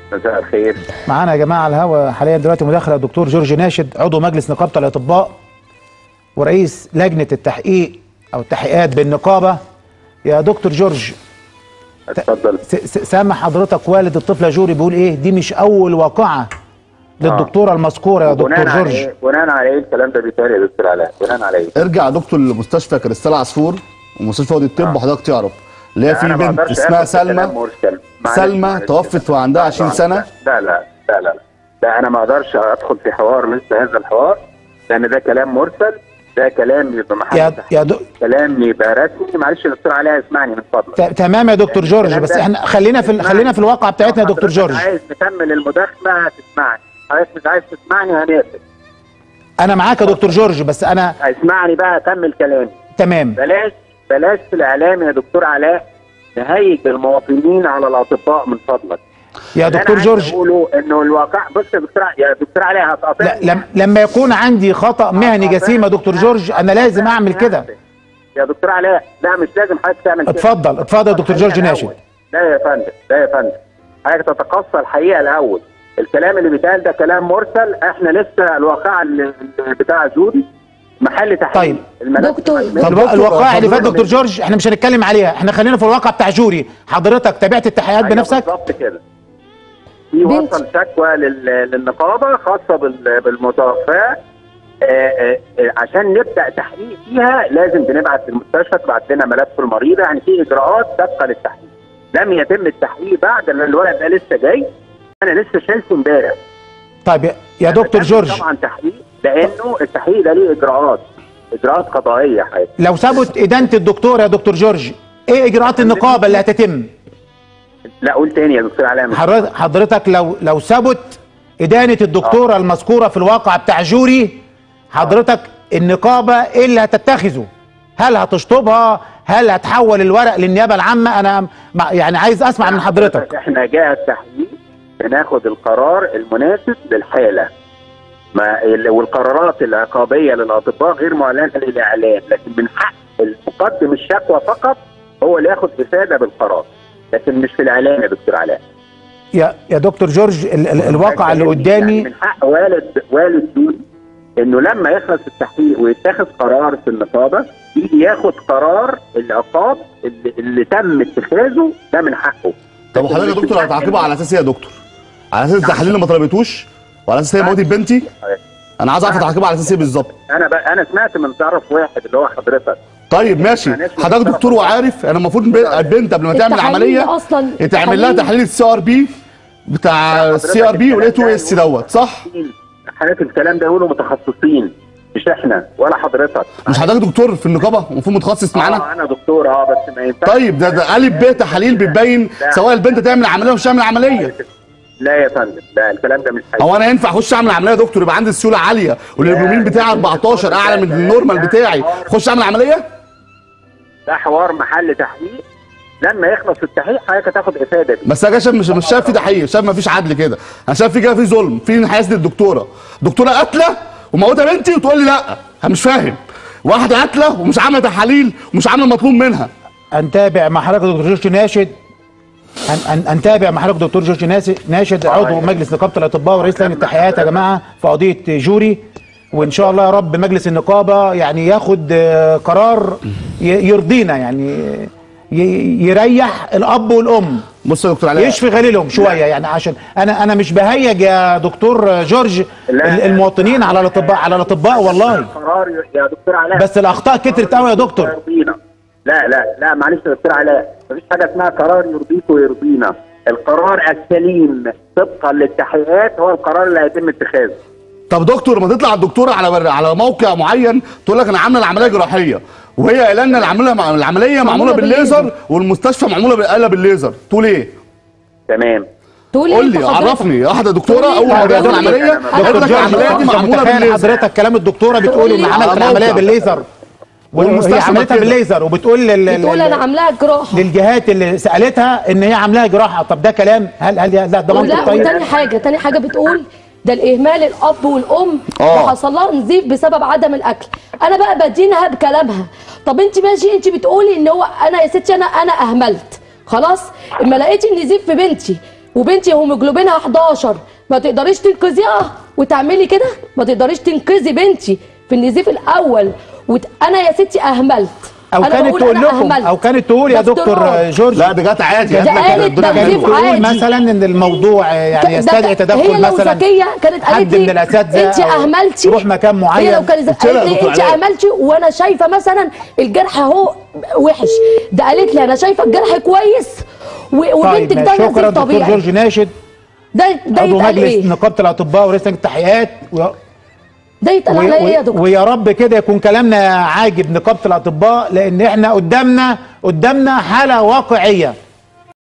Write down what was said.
مساء الخير معانا يا جماعه على الهوا حاليا دلوقتي مداخله الدكتور جورج ناشد عضو مجلس نقابه الاطباء ورئيس لجنه التحقيق او التحقيقات بالنقابه يا دكتور جورج اتفضل س- س- سامع حضرتك والد الطفله جوري بيقول ايه دي مش اول واقعه للدكتوره المذكوره يا دكتور بناء على جورج ايه بناء على ايه الكلام ده بيتقال يا دكتور علاء بناء على ايه ارجع يا دكتور لمستشفى كريستال عصفور ومستشفى وادي الطب وحضرتك تعرف اللي هي في أنا ما بنت أقدرش اسمها آخد سلمى كلام مرسل. معلش، سلمى معلش. توفت وعندها 20 سنه لا لا لا لا لا لا انا ما اقدرش ادخل في حوار مثل هذا الحوار لان ده كلام مرسل ده كلام يبقى محل يا تحقيق. يا دو... كلام يبقى رسمي معلش يا دكتور علاء اسمعني من فضلك ت- تمام يا دكتور جورج الكلام بس ده- احنا خلينا في ال- اسمعني. خلينا في الواقعه بتاعتنا يا لو دكتور حضرتك جورج عايز نكمل المداخله هتسمعني حضرتك مش عايز تسمعني هنقفل انا معاك يا دكتور جورج بس انا اسمعني بقى اكمل كلامي تمام بلاش بلاش في الاعلام يا دكتور علاء نهيج المواطنين على الاطباء من فضلك يا اللي دكتور أنا عايز جورج اقوله انه الواقع بص يا دكتور يا دكتور علاء هتقاطعني لا لم لما يكون عندي خطا مهني جسيم يا دكتور جورج انا لازم اعمل كده يا دكتور علاء لا مش لازم حضرتك تعمل كده اتفضل اتفضل يا دكتور جورج الحقيقة ناشد الأول. لا يا فندم لا يا فندم حضرتك تتقصى الحقيقه الاول الكلام اللي بيتقال ده كلام مرسل احنا لسه الواقعه اللي اللي بتاع جودي محل تحقيق طيب. الملف دكتور. المجموعي. طب دكتور، الوقائع اللي فات حضرتك- دكتور جورج احنا مش هنتكلم عليها احنا خلينا في الواقع بتاع جوري حضرتك تابعت التحقيقات أيوة بنفسك بالظبط كده في بنت. وصل شكوى لل- للنقابه خاصه بال- بالمتوفاه آه، آه، آه، عشان نبدا تحقيق فيها لازم بنبعت للمستشفى تبعت لنا ملف المريضه يعني في اجراءات سابقه للتحقيق لم يتم التحقيق بعد لان الورق ده لسه جاي انا لسه شايفه امبارح طيب يا- يا دكتور تم جورج طبعا تحقيق لانه التحقيق ده ليه اجراءات اجراءات قضائيه حقيقة. لو ثبت ادانه الدكتور يا دكتور جورج ايه اجراءات النقابه اللي هتتم لا قول تاني يا دكتور علاء مش- حضرتك حضرتك لو لو ثبت ادانه الدكتوره المذكوره في الواقع بتاع جوري حضرتك النقابه ايه اللي هتتخذه هل هتشطبها هل هتحول الورق للنيابه العامه انا مع- يعني عايز اسمع من حضرتك احنا جاء التحقيق بناخد القرار المناسب للحاله ما ال- والقرارات العقابيه للاطباء غير معلنه للاعلام لكن من حق المقدم الشكوى فقط هو اللي ياخد افاده بالقرار لكن مش في الاعلام يا دكتور علاء يا يا دكتور جورج ال ال الواقع اللي يعني قدامي من حق والد والد دول انه لما يخلص التحقيق ويتخذ قرار في النقابه يجي ياخد قرار العقاب اللي, اللي تم اتخاذه ده من حقه طب وحضرتك يا دكتور هتعاقبها على اساس ايه يا دكتور؟ على اساس التحاليل اللي ما طلبتوش وعلى اساس هي موتت بنتي؟ انا عايز اعرف هتعاقبها على اساس ايه بالظبط؟ انا بقى انا سمعت من طرف واحد اللي هو حضرتك طيب ماشي معلش، حضرتك دكتور وعارف انا المفروض الب- البنت قبل ما تعمل التحاليل عمليه أصلاً يتعمل لها التحاليل- تحليل السي ار بي بتاع السي ار بي والاي 2 اس دوت صح؟ حضرتك الكلام ده يقولوا متخصصين مش احنا ولا حضرتك مش حضرتك دكتور في النقابه المفروض متخصص معانا؟ اه انا دكتور اه بس ما ينفعش طيب ده ده الف ب تحاليل بتبين لا. سواء البنت تعمل عمليه ولا مش تعمل عمليه لا يا فندم لا الكلام ده مش حقيقي هو انا ينفع اخش اعمل عمليه يا دكتور يبقى عندي السيوله عاليه والهيموجلوبين بتاعي 14 اعلى من النورمال بتاعي اخش اعمل عمليه؟ ده حوار محل تحقيق لما يخلص التحقيق حضرتك هتاخد افاده بيه بس انا شايف مش مش شايف في تحقيق شايف ما فيش عدل كده انا شايف في كده في ظلم في انحياز للدكتوره دكتوره قاتله وموتة بنتي وتقول لي لا انا مش فاهم واحده قاتله ومش عامله تحاليل ومش عامله المطلوب منها هنتابع مع حضرتك دكتور جورج ناشد هن- هن- هنتابع مع حضرتك دكتور جورج ناس- ناشد عضو مجلس نقابه الاطباء ورئيس لجنه التحقيقات يا جماعه في قضيه جوري وان شاء الله يا رب مجلس النقابه يعني ياخد آه، قرار ي- يرضينا يعني ي- يريح الاب والام بص يا دكتور علاء يشفي غليلهم شويه يعني عشان انا انا مش بهيج يا دكتور جورج لا. ال- المواطنين على الاطباء على الاطباء والله قرار ي- يا دكتور علاء بس الاخطاء كترت قوي يا دكتور يرضينا لا لا لا معلش يا دكتور علاء مفيش حاجه اسمها قرار يرضيك ويرضينا القرار السليم طبقا للتحقيقات هو القرار اللي هيتم اتخاذه طب دكتور ما تطلع الدكتوره على على موقع معين تقول لك انا عامله العمليه جراحيه وهي قايله لنا العمليه العمليه معموله بالليزر والمستشفى معموله بالآلة بالليزر تقول ايه؟ تقول قول إيه لي حضرتك؟ عرفني واحده دكتوره قول لي اول ما طب يا تعمل دكتور- عمليه دكتور قالت لك جورج العمليه دي انت معموله متخيل بالليزر حضرتك كلام الدكتوره بتقول تقول ان لي عملت على العمليه موقع. بالليزر وهي والمستشفى عملتها كده. بالليزر وبتقول لل... بتقول انا لل... عاملاها جراحه للجهات اللي سالتها ان هي عاملاها جراحه طب ده كلام هل هل لا ده منطق ولا طيب وتاني حاجه تاني حاجه بتقول ده الاهمال الاب والام آه. وحصل لها نزيف بسبب عدم الاكل انا بقى بدينها بكلامها طب انت ماشي انت بتقولي ان هو انا يا ستي انا انا اهملت خلاص اما لقيتي النزيف في بنتي وبنتي هيموجلوبينها 11 ما تقدريش تنقذيها وتعملي كده ما تقدريش تنقذي بنتي في النزيف الاول وت... انا يا ستي اهملت او أنا كانت بقول تقول أنا لكم أهملت. او كانت تقول يا ده دكتور افتراء. جورج لا ده جت عادي ده جت لك قالت الدنيا ده حلوة. نزيف تقول عادي. مثلا ان الموضوع يعني ده- يستدعي هي تدخل لو مثلا ذكيه كانت قالت حد لي من الاساتذه انت أو اهملتي يروح مكان معين هي لو كانت قلت لها قالت يا لي دكتور انت علاء. اهملتي وانا شايفه مثلا الجرح اهو وحش ده قالت لي انا شايفه الجرح كويس و- وبنتك طيب ده شكرا نزيف دكتور طبيعي جورج ناشد ده ده عضو يتقال مجلس ايه نقابه الاطباء ورئيس لجنه التحقيقات و... ده يتقال على ايه يا دكتور ويا رب كده يكون كلامنا عاجب نقابه الاطباء لان احنا قدامنا قدامنا حاله واقعيه